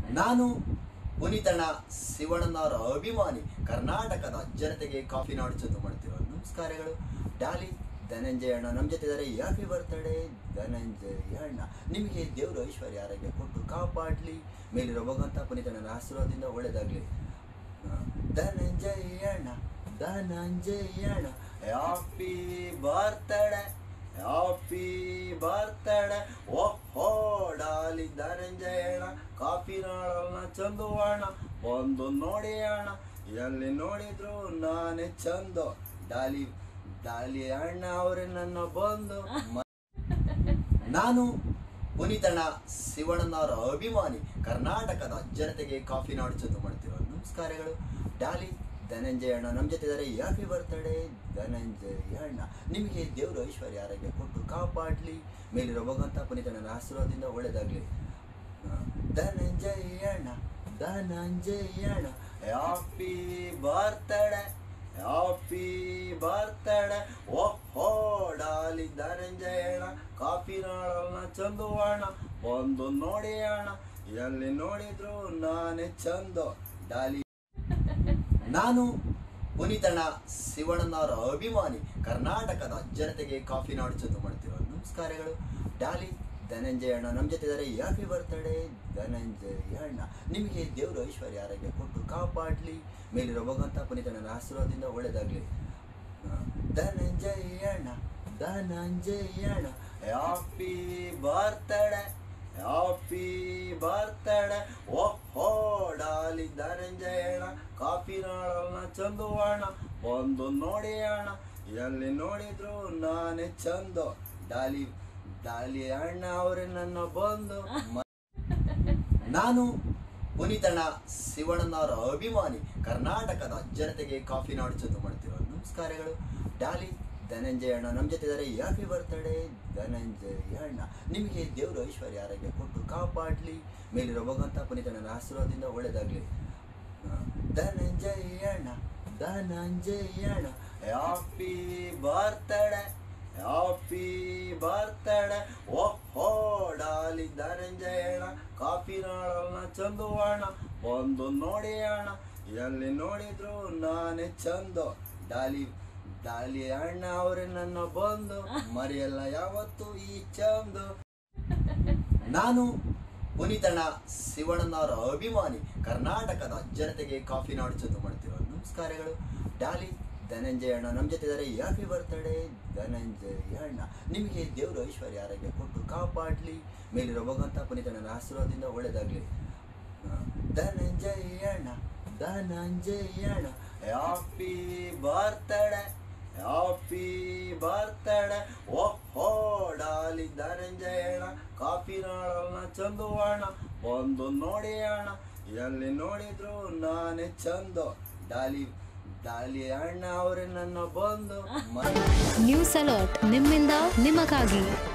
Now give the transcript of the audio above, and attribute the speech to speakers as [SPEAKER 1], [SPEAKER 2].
[SPEAKER 1] ನಾನು ಪುನೀತಣ್ಣ ಶಿವಣ್ಣನವರ ಅಭಿಮಾನಿ ಕರ್ನಾಟಕದ ಜನತೆಗೆ ಕಾಫಿ ನಾಡು ಚಂದು ಮಾಡ್ತಿರೋ ನಮಸ್ಕಾರಗಳು ಡಾಲಿ ಧನಂಜಯ ಅಣ್ಣ ನಮ್ಮ ಜೊತೆ ಇದ್ದಾರೆ ಹ್ಯಾಪಿ ಬರ್ತಡೇ ಧನಂಜಯ ಅಣ್ಣ ನಿಮಗೆ ದೇವರು ಐಶ್ವರ್ಯ ಆರೋಗ್ಯ ಕೊಟ್ಟು ಕಾಪಾಡಲಿ ಮೇಲಿರೋ ಭಗವಂತ ಪುನೀತಣ್ಣನ ಆಶೀರ್ವಾದದಿಂದ ಒಳ್ಳೇದಾಗಲಿ ಧನಂಜಯ ಅಣ್ಣ ಧನಂಜಯ ಅಣ್ಣ ಹ್ಯಾಪಿ ಬರ್ತಡೇ ಹ್ಯಾಪಿ ಬರ್ತಡೇ ಓಹೋ ಡಾಲಿ ಧನಂಜಯ ಅಣ್ಣ ಕಾಫಿ ನಾಳನ್ನ ಚಂದು ಅಣ್ಣ ಬಂದು ನೋಡಿ ಅಣ್ಣ ಎಲ್ಲಿ ನೋಡಿದ್ರು ನಾನೇ ಚಂದು ಡಾಲಿ ಡಾಲಿ ಅಣ್ಣ ಅವರೇ ನನ್ನ ಬಂದು ಮ- ನಾನು ಪುನೀತಣ್ಣ ಶಿವಣ್ಣನವರ ಅಭಿಮಾನಿ ಕರ್ನಾಟಕದ ಜನತೆಗೆ ಕಾಫಿ ನಾಡು ಚಂದು ಮಾಡ್ತಿರೋ ನಮಸ್ಕಾರಗಳು ಡಾಲಿ ಧನಂಜಯ ಅಣ್ಣ ನಮ್ಮ ಜೊತೆ ಇದ್ದಾರೆ ಹ್ಯಾಪಿ ಬರ್ತಡೇ ಧನಂಜಯ ಅಣ್ಣ ನಿಮಗೆ ದೇವರು ಐಶ್ವರ್ಯ ಆರೋಗ್ಯ ಕೊಟ್ಟು ಕಾಪಾಡಲಿ ಮೇಲಿರೋ ಭಗವಂತ ಪುನೀತಣ್ಣನ ಆಶೀರ್ವಾದದಿಂದ ಒಳ್ಳೇದಾಗಲಿ ಧನಂಜಯ ಅಣ್ಣ ಧನಂಜಯ ಅಣ್ಣ ಹ್ಯಾಪಿ ಬರ್ತಡೇ ಹ್ಯಾಪಿ ಬರ್ತಡೇ ಓಹೋ ಡಾಲಿ ಧನಂಜಯ ಅಣ್ಣ ಕಾಫಿ ನಾಳನ್ನ ಚಂದು ಅಣ್ಣ ಬಂದು ನೋಡಿ ಅಣ್ಣ ಎಲ್ಲಿ ನೋಡಿದ್ರು ನಾನೇ ಚಂದು ಡಾಲಿ ನಾನು ಪುನೀತಣ್ಣ ಶಿವಣ್ಣನವರ ಅಭಿಮಾನಿ ಕರ್ನಾಟಕದ ಜನತೆಗೆ ಕಾಫಿ ನಾಡು ಚಂದು ಮಾಡ್ತಿರೋ ನಮಸ್ಕಾರಗಳು ಡಾಲಿ ಧನಂಜಯ ಅಣ್ಣ ನಮ್ಮ ಜೊತೆ ಇದ್ದಾರೆ ಹ್ಯಾಪಿ ಬರ್ತಡೇ ಧನಂಜಯ ಅಣ್ಣ ನಿಮಗೆ ದೇವರು ಐಶ್ವರ್ಯ ಆರೋಗ್ಯ ಕೊಟ್ಟು ಕಾಪಾಡಲಿ ಮೇಲಿರೋ ಭಗವಂತ ಪುನೀತಣ್ಣನ ಆಶೀರ್ವಾದದಿಂದ ಒಳ್ಳೇದಾಗಲಿ ಧನಂಜಯ ಅಣ್ಣ ಧನಂಜಯ ಅಣ್ಣ ಹ್ಯಾಪಿ ಬರ್ತಡೇ ಹ್ಯಾಪಿ ಬರ್ತಡೇ ಓಹೋ ಡಾಲಿ ಧನಂಜಯ ಅಣ್ಣ ಕಾಫಿ ನಾಳನ್ನ ಚಂದು ಅಣ್ಣ ಬಂದು ನೋಡಿ ಅಣ್ಣ ಎಲ್ಲಿ ನೋಡಿದ್ರು ನಾನೇ ಚಂದು ಡಾಲಿ ಡಾಲಿ ಅಣ್ಣ ಅವರೇ ನನ್ನ ಬಂದು ಮ- ನಾನು ಪುನೀತಣ್ಣ ಶಿವಣ್ಣನವರ ಅಭಿಮಾನಿ ಕರ್ನಾಟಕದ ಜನತೆಗೆ ಕಾಫಿ ನಾಡು ಚಂದು ಮಾಡ್ತಿರೋ ನಮಸ್ಕಾರಗಳು ಡಾಲಿ ಧನಂಜಯ ಅಣ್ಣ ನಮ್ಮ ಜೊತೆ ಇದ್ದಾರೆ ಹ್ಯಾಪಿ ಬರ್ತಡೇ ಧನಂಜಯ ಅಣ್ಣ ನಿಮಗೆ ದೇವರು ಐಶ್ವರ್ಯ ಆರೋಗ್ಯ ಕೊಟ್ಟು ಕಾಪಾಡಲಿ ಮೇಲಿರೋ ಭಗವಂತ ಪುನೀತಣ್ಣನ ಆಶೀರ್ವಾದದಿಂದ ಒಳ್ಳೇದಾಗಲಿ ಧನಂಜಯ ಅಣ್ಣ ಧನಂಜಯ ಅಣ್ಣ ಹ್ಯಾಪಿ ಬರ್ತಡೇ ಹ್ಯಾಪಿ ಬರ್ತಡೇ ಓಹೋ ಡಾಲಿ ಧನಂಜಯ ಅಣ್ಣ ಕಾಫಿ ನಾಳನ್ನ ಚಂದು ಅಣ್ಣ ಬಂದು ನೋಡಿ ಅಣ್ಣ ಎಲ್ಲಿ ನೋಡಿದ್ರು ನಾನೇ ಚಂದು ಡಾಲಿ ಡಾಲಿ ಅಣ್ಣ ಅವರೇ ನನ್ನ ಬಂದು ಮರೆಯಲ್ಲ ಯಾವತ್ತು ಈ ಚಂದು ನಾನು ಪುನೀತಣ್ಣ ಶಿವಣ್ಣನವರ ಅಭಿಮಾನಿ ಕರ್ನಾಟಕದ ಜನತೆಗೆ ಕಾಫಿ ನಾಡು ಚಂದು ಮಾಡ್ತಿರೋ ನಮಸ್ಕಾರಗಳು ಡಾಲಿ ಧನಂಜಯ ಅಣ್ಣ ನಮ್ಮ ಜೊತೆ ಇದ್ದಾರೆ ಹ್ಯಾಪಿ ಬರ್ತಡೇ ಧನಂಜಯ ಅಣ್ಣ ನಿಮಗೆ ದೇವರು ಐಶ್ವರ್ಯ ಆರೋಗ್ಯ ಕೊಟ್ಟು ಕಾಪಾಡಲಿ ಮೇಲಿರೋ ಭಗವಂತ ಪುನೀತಣ್ಣನ ಆಶೀರ್ವಾದದಿಂದ ಒಳ್ಳೇದಾಗಲಿ ಧನಂಜಯ ಅಣ್ಣ ಧನಂಜಯ ಅಣ್ಣ ಹ್ಯಾಪಿ ಬರ್ತಡೇ ಹ್ಯಾಪಿ ಬರ್ತಡೇ ಓಹೋ ಡಾಲಿ ಧನಂಜಯ ಅಣ್ಣ ಕಾಫಿ ನಾಳನ್ನ ಚಂದು ಅಣ್ಣ ಬಂದು ನೋಡಿ ಅಣ್ಣ ಎಲ್ಲಿ ನೋಡಿದ್ರು ನಾನೇ ಚಂದು ಡಾಲಿ ಡಾಲಿ ಅಣ್ಣ ಅವರೇ ನನ್ನ ಬಂದು ಮ-
[SPEAKER 2] ನ್ಯೂಸ್ ಅಲರ್ಟ್ ನಿಮ್ಮಿಂದ ನಿಮಗಾಗಿ